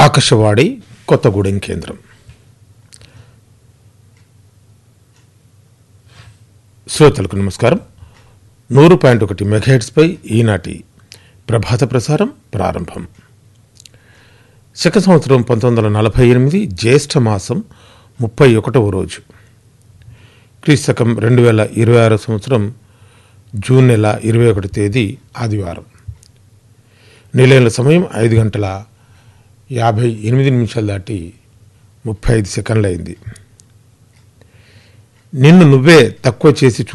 ఆకాశవాణి కొత్తగూడెం కేంద్రం శ్రోతలకు నమస్కారం నూరు పాయింట్ ఒకటి మెగాహెట్స్పై ఈనాటి ప్రభాత ప్రసారం ప్రారంభం శక సంవత్సరం పంతొమ్మిది వందల నలభై ఎనిమిది జ్యేష్ఠ మాసం ముప్పై ఒకటవ రోజు క్రీస్తకం రెండు వేల ఇరవై ఆరో సంవత్సరం జూన్ నెల ఇరవై ఒకటి తేదీ ఆదివారం నిలయంల సమయం ఐదు గంటల యాభై ఎనిమిది నిమిషాలు దాటి ముప్పై ఐదు సెకండ్లు అయింది నిన్ను నువ్వే తక్కువ చేసి చూ